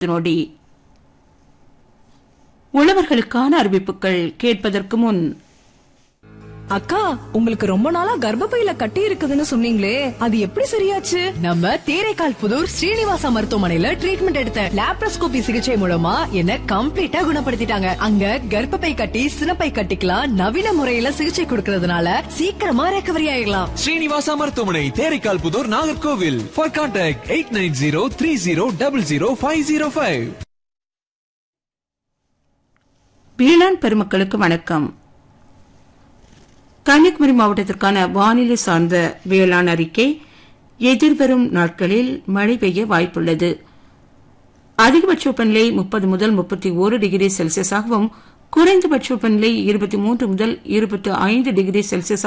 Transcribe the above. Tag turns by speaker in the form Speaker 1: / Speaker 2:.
Speaker 1: நொடி உழவர்களுக்கான அறிவிப்புகள் கேட்பதற்கு முன்
Speaker 2: அக்கா உங்களுக்கு ரொம்ப நாளா கர்ப்பப்பையில கட்டி இருக்குதுன்னு சொன்னீங்களே அது எப்படி சரியாச்சு
Speaker 3: நம்ம தேரைக்கால் புதூர் ஸ்ரீனிவாசா மருத்துவமனையில ட்ரீட்மெண்ட் எடுத்த லாப்ரோஸ்கோபி சிகிச்சை மூலமா என்ன கம்ப்ளீட்டா குணப்படுத்திட்டாங்க அங்க கர்ப்பப்பை கட்டி சினப்பை கட்டிக்கலாம் நவீன முறையில சிகிச்சை கொடுக்கறதுனால சீக்கிரமா ரெக்கவரி ஆயிடலாம்
Speaker 4: ஸ்ரீனிவாசா மருத்துவமனை Theraikal Puthur Nagercoil for contact eight nine zero three zero double zero five zero five
Speaker 1: வேளாண் பெருமக்களுக்கு வணக்கம் கன்னியாகுமரி மாவட்டத்திற்கான வானிலை சார்ந்த வேளாண் அறிக்கை எதிர்வரும் நாட்களில் மழை பெய்ய வாய்ப்புள்ளது அதிகபட்ச வெப்பநிலை முப்பது முதல் முப்பத்தி ஒரு டிகிரி செல்சியஸாகவும் குறைந்தபட்ச வெப்பநிலை இருபத்தி மூன்று முதல் இருபத்தி ஐந்து டிகிரி செல்சியஸ்